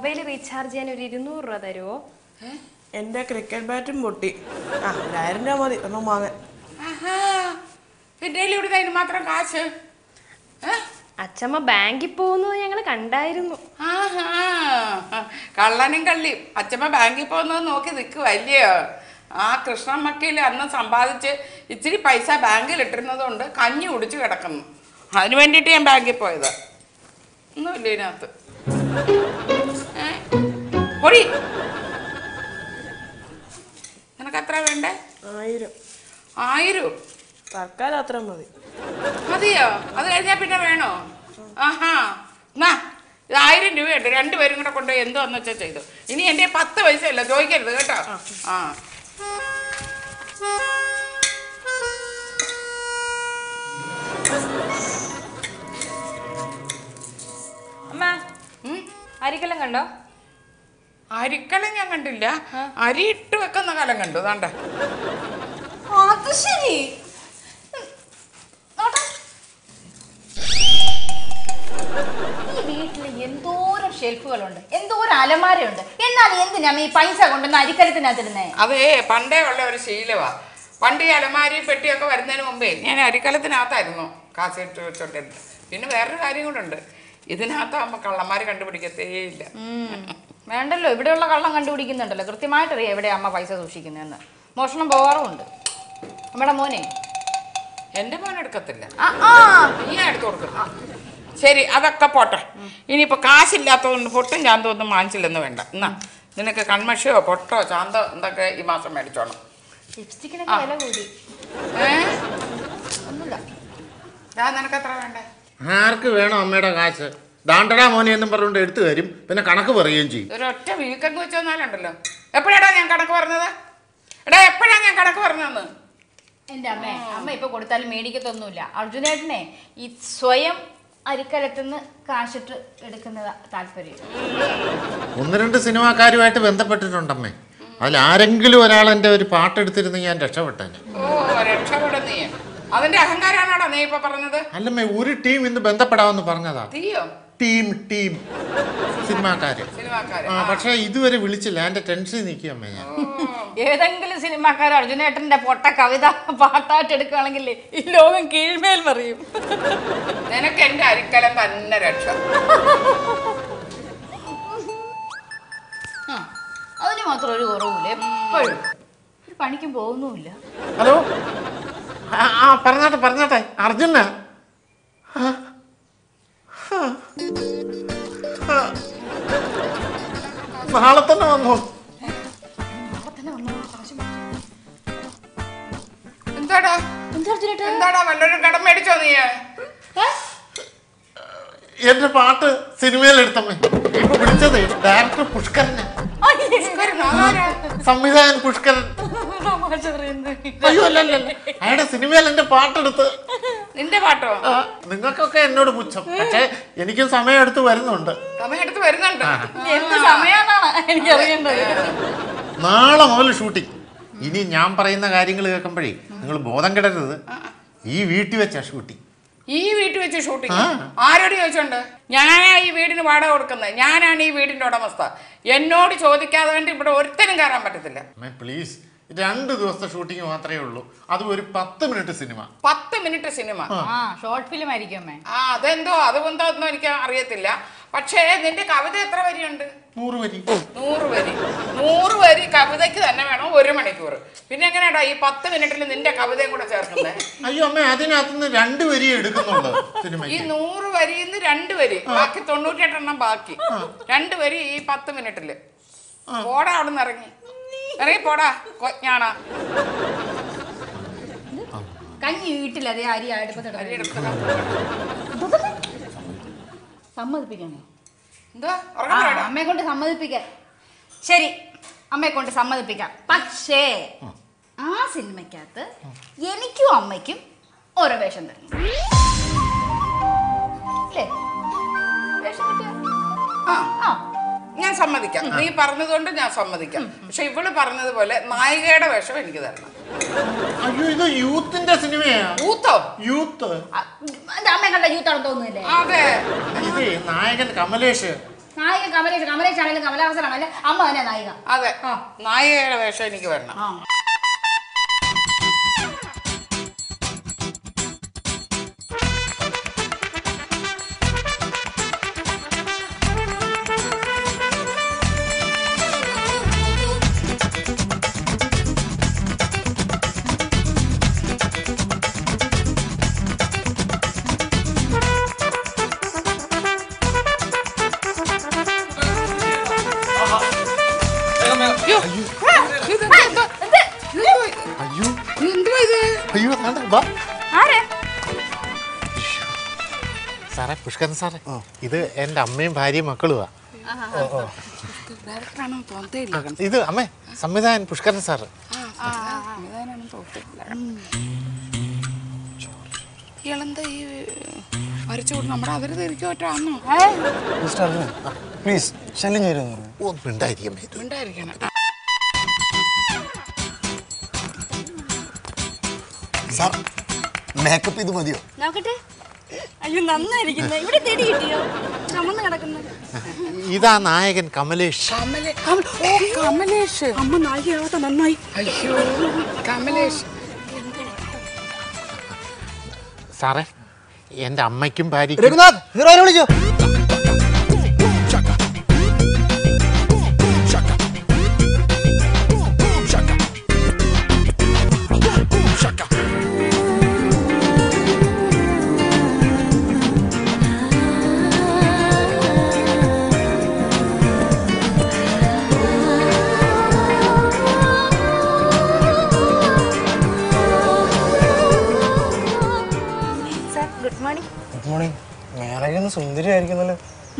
Mobile recharge ചെയ്യാൻ ഒരു ഇരുന്നൂറ് രൂപ തരുമോ എന്റെ ക്രിക്കറ്റ് ബാറ്റും പൊട്ടി ആ ഒരായിരം രൂപ മതി ഒന്നും വാങ്ങാൻ ആഹാ എന്റെ കയ്യിൽ ഇവിടെ അതിന് മാത്രം കാശ് ഏ? അച്ഛമ്മ ബാങ്കിൽ പോകുന്നത് ഞങ്ങൾ കണ്ടായിരുന്നു ആഹാ കള്ളനും കള്ളിയും അച്ഛമ്മ ബാങ്കിൽ പോകുന്നത് നോക്കി നിൽക്കുക അല്ലയോ ആ കൃഷ്ണമ്മക്കയിൽ അന്ന് സമ്പാദിച്ച് ഇച്ചിരി പൈസ ബാങ്കിൽ ഇട്ടിരുന്നത് കൊണ്ട് കഞ്ഞി കുടിച്ച് കിടക്കുന്നു അതിന് വേണ്ടിയിട്ട് ഞാൻ ബാങ്കിൽ പോയത് ഒന്നുമില്ല ഇതിനകത്ത് ഏ? പൊടി നിനക്ക് എത്ര വേണ്ടേ ആയിരം ആയിരം തൽക്കാലം അത്ര മതി മതിയോ അത് കഴിഞ്ഞാൽ പിന്നെ വേണോ ആഹാ എന്നാ ഇത് ആയിരം രൂപയുണ്ട് രണ്ടുപേരും കൂടെ കൊണ്ട് എന്തോന്ന് വെച്ചാൽ ചെയ്തു ഇനി എൻ്റെ പത്ത് പൈസ ഇല്ല ചോദിക്കരുത് കേട്ടോ ആ അമ്മ ഉം. അരിക്കെല്ലാം കണ്ടോ അരിക്കലം ഞാൻ കണ്ടില്ല അരി ഇട്ട് വെക്കുന്ന കാലം കണ്ടു താണ്ട അത് ശരി നോട്ടെ. ഈ വീട്ടിൽ എന്തോരം ഷെൽഫുകളുണ്ട് എന്തോരം അലമാരയുണ്ട് എന്നാൽ എന്തിനാ ഈ പൈസ കൊണ്ടുവന്ന് അരിക്കലത്തിനകത്തിരുന്നേ അതേ പണ്ടേ ഉള്ള ഒരു ശീലമാ പണ്ട് ഈ അലമാരി പെട്ടിയൊക്കെ വരുന്നതിന് മുമ്പേ ഞാൻ അരിക്കലത്തിനകത്തായിരുന്നു കാസിട്ട് വെച്ചോണ്ടിരുന്നത് പിന്നെ വേറൊരു കാര്യം കൂടെ ഉണ്ട് ഇതിനകത്താകുമ്പോൾ കള്ളന്മാർ കണ്ടുപിടിക്കത്തേ ഇല്ല വേണ്ടല്ലോ ഇവിടെയുള്ള കള്ളം കണ്ടുപിടിക്കുന്നുണ്ടല്ലോ കൃത്യമായിട്ടറിയാം എവിടെ അമ്മ പൈസ സൂക്ഷിക്കുന്നതെന്ന് മോഷണം പോവാറുമുണ്ട് നമ്മുടെ മോനെ എൻ്റെ മോൻ എടുക്കത്തില്ല ആ ആ നീ എടുത്തു കൊടുക്കും ശരി അതൊക്കെ പോട്ടെ ഇനിയിപ്പോൾ കാശില്ലാത്തതുകൊണ്ട് പൊട്ടും ചാന്തോ ഒന്നും വാങ്ങിച്ചില്ലെന്ന് വേണ്ട എന്നാ നിനക്ക് കൺമഷിയോ പൊട്ടോ ചാന്തോ എന്തൊക്കെ ഈ മാസം മേടിച്ചോണം ലിപ്സ്റ്റിക്കിനൊക്കെ വില കൂടി ഏ ഒന്നുമില്ല ഞാൻ നിനക്ക് എത്ര വേണ്ടേ ആർക്ക് വേണം അമ്മയുടെ കാശ് ദാണ്ടടാ മോനെ എന്നും പറഞ്ഞുകൊണ്ട് എടുത്തു തരും പിന്നെ കണക്ക് പറയുകയും ചെയ്യും ഒരൊറ്റ വീക്കങ്ങ് വെച്ച് വന്നാലുണ്ടല്ലോ എപ്പോഴാടാ ഞാൻ കണക്ക് പറഞ്ഞത് എടാ എപ്പോഴാ ഞാൻ കണക്ക് പറഞ്ഞതെന്ന് എന്റെ അമ്മ അമ്മ ഇപ്പൊ കൊടുത്താലും മേടിക്കത്തൊന്നുമില്ല അർജുനേട്ടനെ ഈ സ്വയം അരിക്കലത്തുനിന്ന് കാശിട്ട് എടുക്കുന്നതാ താല്പര്യം ഒന്ന് രണ്ട് സിനിമാക്കാരുമായിട്ട് ബന്ധപ്പെട്ടിട്ടുണ്ടമ്മേ അതിൽ ആരെങ്കിലും ഒരാൾ എൻ്റെ ഒരു പാട്ടെടുത്തിരുന്ന് ഞാൻ രക്ഷപ്പെട്ടേനെ ഓ രക്ഷപ്പെടും നീ അതിന്റെ അഹങ്കാരാണോടാ നീ ഇപ്പൊ പറഞ്ഞത് അല്ലമ്മേ ഒരു ടീം ഇന്ന് ബന്ധപ്പെടാമെന്ന് പറഞ്ഞതാ തീയോ ടീം ടീം സിനിമാക്കാര് സിനിമാക്കാര് ആ പക്ഷേ ഇതുവരെ വിളിച്ചില്ല എൻ്റെ ടെൻഷൻ നിൽക്കുകയമ്മേ ഞാൻ ഏതെങ്കിലും സിനിമാക്കാർ അർജുനേട്ടന്റെ പൊട്ട കവിത പാട്ടായിട്ട് എടുക്കുകയാണെങ്കിൽ ഈ ലോകം കീഴ്മേൽ മറിയും നിനക്ക് എന്റെ അരിക്കലം തന്നെ രക്ഷ ആ, അതിന് മാത്രം ഒരു കുറവുമില്ല എപ്പോഴും ഒരു പണിക്കും പോകുന്നുമില്ല ഹലോ ആ ആ, പറഞ്ഞോട്ടെ പറഞ്ഞോട്ടെ അർജുന നാളെ തന്നെ വന്നു എന്താടാ എന്താ അർജുനേട്ടാ എന്താടാ വല്ലൊരു കടം മേടിച്ചോ നീ എന്റെ പാട്ട് സിനിമയിൽ എടുത്തമ്മേ ഇപ്പൊ വിളിച്ചത് ഡയറക്ടർ പുഷ്കരനെ സംവിധായകൻ പുഷ്കരൻ അയ്യോ അല്ല അല്ല അല്ല. അയാളുടെ സിനിമയിൽ എന്റെ പാട്ടെടുത്ത് നിന്റെ പാട്ടോ ആ, നിങ്ങൾക്കൊക്കെ എന്നോട് പുച്ഛം പക്ഷേ എനിക്കും സമയം എടുത്ത് വരുന്നുണ്ട് സമയം എടുത്ത് വരുന്നുണ്ട് എന്ത് സമയാന്നാണ് എനിക്ക് അറിയേണ്ടത് നാളെ മുതൽ ഷൂട്ടിംഗ് ഇനി ഞാൻ പറയുന്ന കാര്യങ്ങൾ കേൾക്കുമ്പോഴേ നിങ്ങൾ ബോധം കിടരുത് ഈ വീട്ടിൽ വെച്ചാ ഷൂട്ടിംഗ് ഈ വീട്ടിൽ വെച്ച് ഷൂട്ടിംഗ് ആ. ആരോട് ചോദിച്ചോണ്ട് ഞാനാ ഈ വീടിന് വാടക കൊടുക്കുന്നത് ഞാനാണ് ഈ വീടിന്റെ ഉടമസ്ഥ എന്നോട് ചോദിക്കാതെ കണ്ട് ഇവിടെ ഒരുത്തനും കയറാൻ പറ്റത്തില്ല പ്ലീസ് രണ്ട് ദിവസത്തെ ഷൂട്ടിംഗ് മാത്രമേ ഉള്ളൂ അതും ഒരു പത്ത് മിനിറ്റ് സിനിമ പത്ത് മിനിറ്റ് സിനിമ ആ ഷോർട്ട് ഫിലിം ആയിരിക്കും അമ്മേ ആ അതെന്തോ അതുകൊണ്ടോ ഒന്നും എനിക്ക് അറിയത്തില്ല പക്ഷേ നിന്റെ കവിത എത്ര വരിയുണ്ട് നൂറ് വരി നൂറ് വരി നൂറ് വരി കവിതയ്ക്ക് തന്നെ വേണം ഒരു മണിക്കൂർ പിന്നെ എങ്ങനെയാടാ ഈ പത്ത് മിനിറ്റിൽ നിന്റെ കവിതയും കൂടെ ചേർക്കുന്നത് അയ്യോ അമ്മ അതിനകത്തുനിന്ന് രണ്ട് വരി എടുക്കുന്നുള്ളൂ ഈ സിനിമയ്ക്ക് നൂറ് വരിയിൽ നിന്ന് രണ്ട് വരി ബാക്കി തൊണ്ണൂറ്റെട്ടെണ്ണം ബാക്കി രണ്ട് വരി ഈ പത്ത് മിനിറ്റില് പോടാ അവിടെ നിന്ന് ഇറങ്ങി ഇറങ്ങി പോടാ കൊഞ്ഞാണാ കഞ്ഞി വീട്ടിൽ അതേ അരി അടുപ്പത്തിട അരി എടുത്ത് സമ്മതിപ്പിക്കണോ എന്താ ആ, ഉറങ്ങാൻ വേണ്ട അമ്മയെ കൊണ്ട് സമ്മതിപ്പിക്കാൻ ശരി അമ്മയെ കൊണ്ട് സമ്മതിപ്പിക്കാം പക്ഷേ ആ സിനിമയ്ക്കകത്ത് എനിക്കും അമ്മയ്ക്കും ഓരോ വേഷം തരണം അല്ലേ വേഷം കിട്ടിയോ? ആ ആ ഞാൻ സമ്മതിക്കാം നീ പറഞ്ഞതുകൊണ്ട് ഞാൻ സമ്മതിക്കാം പക്ഷെ ഇവള് പറഞ്ഞതുപോലെ നായികയുടെ വേഷം എനിക്ക് തരണം അയ്യോ ഇത് യൂത്തിന്റെ സിനിമയാ ഊത്തോ യൂത്ത് ആ, എന്റെ അമ്മയെ കണ്ട യൂത്താണെന്ന് തോന്നുന്നില്ലേ അതെ ഇത് നായകൻ കമലേഷ് നായിക കമലേഷ് കമലേഷ് ആണെങ്കിലും കമലഹാസനാണെങ്കിലും അമ്മ തന്നെ നായിക അതെ നായികയുടെ വേഷം എനിക്ക് വരണം ആ അയ്യോ ഇതെന്താ, എന്താ? അയ്യോ എന്തുവാ ഇത് അയ്യോ വേണ്ട, വാ ആരെ സാറേ പുഷ്കരൻ സാറേ ഇത് എൻ്റെ അമ്മയും ഭാര്യയും മക്കളുമാ ഡയറക്ടറാണോ തോന്നത്തേയില്ല ഇത് അമ്മേ സംവിധായകൻ പുഷ്കരൻ സാറ് സംവിധാനാണെന്ന് തോന്നത്തില്ല ഇയാളെന്താ ഈ വരച്ചു നമ്മുടെ അവര് തിരിച്ചു പറ്റാന്നോ മിസ്റ്റർ അർജുൻ പ്ലീസ് ശല്യം ചെയ്തെന്ന് പറഞ്ഞു ഒന്നും ഉണ്ടായിരിക്കും ഇത് ഉണ്ടായിരിക്കണം സാർ മേക്കപ്പ് ഇത് മതിയോ നോക്കട്ടെ അയ്യോ നന്നായിരിക്കുന്നു ഇവിടെ തെടി കിട്ടിയോ ചമന്ന് കിടക്കുന്നു ഇതാ നായകൻ കമലേഷ് കമലേ കമ- ഓ കമലേഷ് അമ്മ നായികയാവാത്ത നന്നായി അയ്യോ കമലേഷ് സാറേ എൻ്റെ അമ്മയ്ക്കും ഭാര്യയ്ക്കും രഘുനാഥ് ഹീറോയിനെ വിളിച്ചോ sir good morning good morning മേറയൊന്ന് സുന്ദരിയായിരിക്കുന്നല്ലോ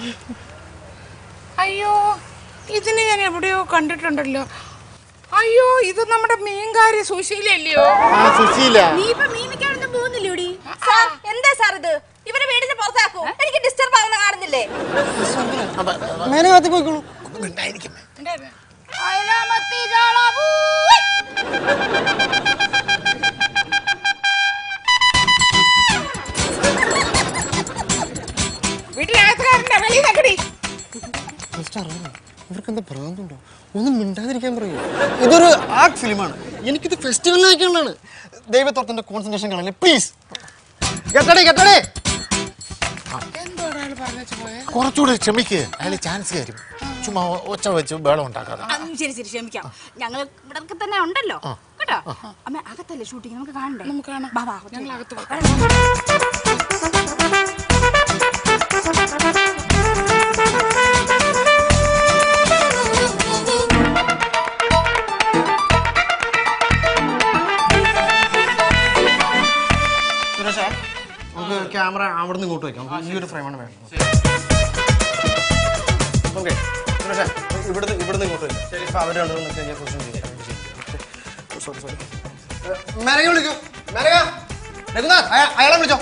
അയ്യോ ഇതിന് ഞാൻ എവിടെയോ കണ്ടിട്ടുണ്ടല്ലോ അയ്യോ ഇത് നമ്മുടെ മീൻകാരി സുശീലല്ലയോ ആ സുശീല നീ ഇപ്പൊ മീമിക്കാനൊന്നും പോകുന്നില്ലൂടി സാർ എന്താ സാർ ഇത് ഇവരെ വീടിന് പുറത്താക്കൂ എനിക്ക് ഡിസ്റ്റർബ് ആകുന്ന കാണുന്നില്ലേ മേനെ കത്തി പോയിക്കോളൂ ഉണ്ടായിരിക്കും അയലാമത്തി ജാളാപൂയ്. വീട്ടിനകത്തുകാരൻ്റെ വെളിയിൽ നിൽക്കടി മിസ്റ്റർ അർജുൻ ഇവർക്ക് എന്താ ഭ്രാന്തുണ്ടോ ഒന്നും മിണ്ടാതിരിക്കാൻ പറയൂ ഇതൊരു ആർട്ട് ഫിലിമാണ് എനിക്കിത് ഫെസ്റ്റിവലിനൊക്കെയുള്ളതാണ് ദൈവത്തോർത്തിന്റെ കോൺസെൻട്രേഷൻ കാണല്ലേ പ്ലീസ് കെട്ടടേ കെട്ടടേ എന്തോടാ അയാൾ പറഞ്ഞു പോയെ കുറച്ചുകൂടെ ക്ഷമിക്ക് അയാൾ ചാൻസ് തരും ചുമ്മാ ഒ- ഒച്ച വെച്ച് ബഹളം ഉണ്ടാക്കാതെ ആ, ശരി ശരി ക്ഷമിക്കാം ഞങ്ങൾ ഇവിടെ തന്നെ ഉണ്ടല്ലോ കേട്ടോ അമ്മ അകത്തല്ലേ ഷൂട്ടിങ് നമുക്ക് കാണണ്ടേ നമുക്ക് കാണാം ബാ, ബാ, ഞങ്ങൾ അകത്ത് പോകാം സുരേഷേ നമുക്ക് ക്യാമറ അവിടെ നിന്ന് ഇങ്ങോട്ട് വയ്ക്കാം നമുക്ക് ഈ ഒരു ഫ്രെയിമാണ് വേണ്ടത് ഓക്കെ സുരേഷേ ഇവിടുന്ന് ഇവിടുന്ന് ഇങ്ങോട്ട് വയ്ക്കാം ശരി അപ്പോൾ അവർ രണ്ടുപേരും നിൽക്കി കഴിഞ്ഞാൽ പൊസിഷൻ ചെയ്യാം സോറി സോറി മേനക വിളിക്കൂ മേനക രഘുനാഥ് അയ- അയാളെ വിളിച്ചോ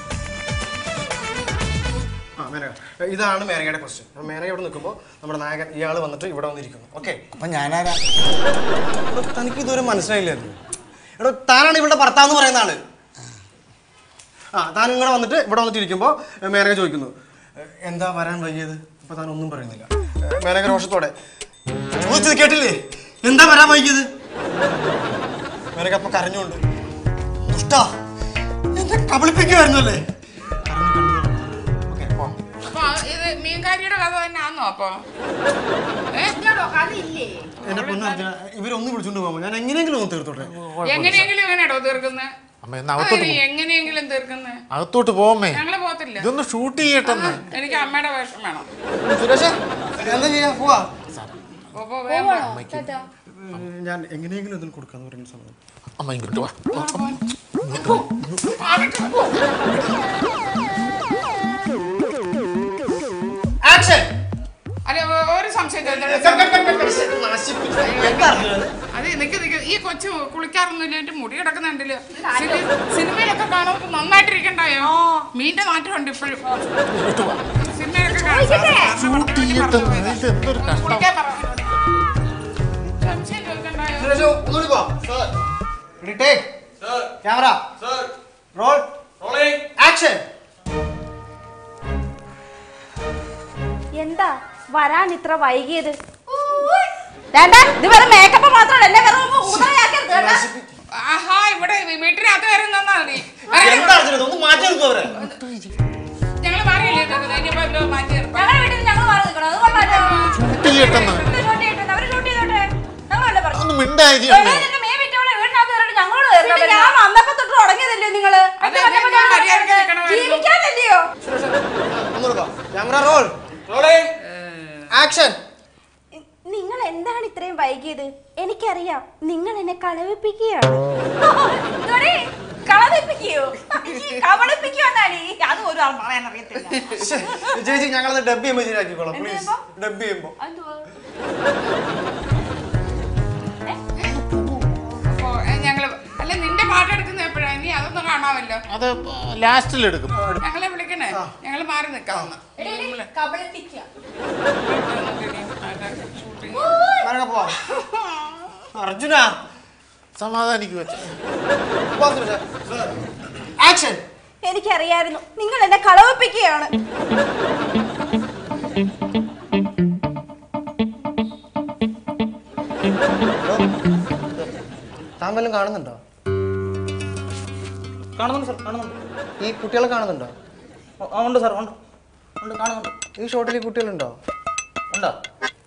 ആ മേനക ഇതാണ് മേനകയുടെ ക്വസ്റ്റ്യൻ അപ്പോൾ മേനക ഇവിടെ നിൽക്കുമ്പോൾ നമ്മുടെ നായകൻ ഇയാൾ വന്നിട്ട് ഇവിടെ വന്നിരിക്കുന്നു ഓക്കെ അപ്പൊ ഞാനാരാ എടോ, തനിക്ക് ഇതുവരെ മനസ്സിലായില്ലായിരുന്നു എടോ താനാണ് ഇവളുടെ ഭർത്താവ് പറയുന്ന ആള് ആ താൻ ഇങ്ങനെ വന്നിട്ട് ഇവിടെ വന്നിട്ട് ഇരിക്കുമ്പോൾ മേനക ചോദിക്കുന്നു "എ, എന്താ വരാൻ വൈകിയത് അപ്പൊ താൻ ഒന്നും പറയുന്നില്ല എ, മേനക രോഷത്തോടെ ചോദിച്ചത് കേട്ടില്ലേ എന്താ വരാൻ വൈകിയത് മേനക അപ്പൊ കരഞ്ഞുകൊണ്ട് ദുഷ്ടാ എന്നെ കബളിപ്പിക്കുമായിരുന്നല്ലേ കരഞ്ഞു കണ്ണു ഓക്കെ പോവാം അപ്പൊ ഇത് മീൻകാരിയുടെ കഥ തന്നെ ആന്നോ അപ്പൊ ഏ? അതില്ലേ എന്നെ പൊന്നർജുന ഇവരൊന്ന് വിളിച്ചോണ്ട് പോകുമ്പോൾ ഞാൻ എങ്ങനെയെങ്കിലും ഒന്ന് തീർത്തോട്ടെ എങ്ങനെയെങ്കിലും എങ്ങനെയാടോ തീർക്കുന്നത് അമ്മ എന്നാ അകത്തോട്ട് പോ. എങ്ങനെയെങ്കിലും തീർക്കുന്നത് അകത്തോട്ട് പോമേ ഞങ്ങള് പോകത്തില്ല ഇതൊന്ന് ഷൂട്ട് ചെയ്യട്ടെന്ന് എനിക്ക് അമ്മയുടെ വേഷം വേണം സുരേഷ് എന്താ ചെയ്യാ പോവാ പോ, പോ, വേഗം പോ. ഞാൻ എങ്ങനെയെങ്കിലും ഇതിന് കൊടുക്കാന്ന് പറയുന്ന സമയം അമ്മ ഇങ്ങോട്ട് വാ ആക്ഷൻ അല്ല ഒ- ഒരു സംശയം ചോദിച്ചോട്ടെ? അത് നിക്ക് നിക്ക് ഈ കൊച്ചു കുളിക്കാറൊന്നുമില്ല എന്റെ മുടി കിടക്കുന്നുണ്ടല്ലോ സിനി- സിനിമയിലൊക്കെ കാണുമ്പോൾ നന്നായിട്ടിരിക്കണ്ടായോ മീന്റെ നാട്ടമുണ്ട് ഇപ്പോഴും സിനിമയിലൊക്കെ കാണാം. ഷൂട്ട് ചെയ്യട്ടെന്ന് ഇത് എന്തൊരു കഷ്ടം കുളിക്കാൻ പറ അവനോട്. സംശയം ചോദിക്കണ്ടായോ ക്യാമറ റോൾ ആക്ഷൻ എന്താ വരാൻ ഇത്ര വൈകിയത് വേണ്ട ഇത് വെറും മേക്കപ്പ് മാത്രമല്ല എന്നെ വെറും ഊതറയാക്കരുത് കേട്ടോ. ആഹാ ഇവിടെ വീട്ടിനകത്ത് വരുന്നാ മതി എന്താ അർജുന ഒന്ന് മാറ്റി നിർത്തും അവരെ ഞങ്ങൾ മാറിയില്ലേ ഇതൊക്കെ? ഇനിയിപ്പോ എന്തോ മാറ്റി നിർത്താം. ഞങ്ങളുടെ വീട്ടിൽ നിന്ന് ഞങ്ങൾ മാറി നിൽക്കണം അത് കൊള്ളാലോ. ഷൂട്ട് ചെയ്യട്ടെന്ന് എന്ത് ഷൂട്ട് ചെയ്തിട്ടുണ്ട്? അവര് ഷൂട്ട് ചെയ്തോട്ടെ. ഞങ്ങളല്ലേ പറഞ്ഞു. ഒന്ന് മിണ്ടായി വെറുതെ നിന്റെ മേ വിറ്റവളെ വീടിനകത്ത് കയറിയിട്ട് ഞങ്ങളോട് കയറണം. പിന്നെ ഞാൻ വന്നപ്പോ തൊട്ട് തുടങ്ങിയതല്ലേ നിങ്ങള് അത് ഞാൻ മര്യാദയ്ക്ക് നിൽക്കണമായിരുന്നു. ജീവിക്കാനല്ലയോ ഒന്ന് കൊടുക്കാം ക്യാമറ റോൾ ആക്ഷൻ നിങ്ങൾ എന്താണ് ഇത്രയും വൈകിയത് എനിക്കറിയാം നിങ്ങൾ എന്നെ കളവിപ്പിക്കുകയാണ് ഇതോടെ കളവിപ്പിക്കയോ കവളിപ്പിക്കോ എന്നാണ് അത് ഒരു ആൾ പറയാൻ അറിയത്തില്ല ചേച്ചി ഞങ്ങളത് ഡബ് ചെയ്യുമ്പോൾ ശരിയാക്കിക്കോളാം എന്ത് പ്ലീസ് ചെയ്യുമ്പോ? ഡബ് ചെയ്യുമ്പോൾ എന്തുവാ? അപ്പോ ഏ, ഞങ്ങള് അല്ല നിന്റെ പാട്ടെടുക്കുന്ന എപ്പോഴാ ഇനി അതൊന്നും കാണാമല്ലോ അത് ലാസ്റ്റിൽ എടുക്കും ഞങ്ങളെ വിളിക്കണേ ഞങ്ങള് മാറി നിക്കാവുന്ന എടി, എടി, കബളിപ്പിക്കുക. മരങ്ങ പോവാം അർജുന സമാധാനിക്ക് വെച്ച ആക്ഷൻ എനിക്കറിയായിരുന്നു നിങ്ങൾ എന്നെ കളവിപ്പിക്കുകയാണ് താൻ വല്ലതും കാണുന്നുണ്ടോ കാണുന്നുണ്ട് സാർ കാണുന്നുണ്ട് ഈ കുട്ടികളെ കാണുന്നുണ്ടോ ആ, ഉണ്ട് സാർ ഉണ്ട് ഉണ്ട് കാണുന്നുണ്ട് ഈ ഷോട്ടിൽ ഈ കുട്ടികളുണ്ടോ ഉണ്ടോ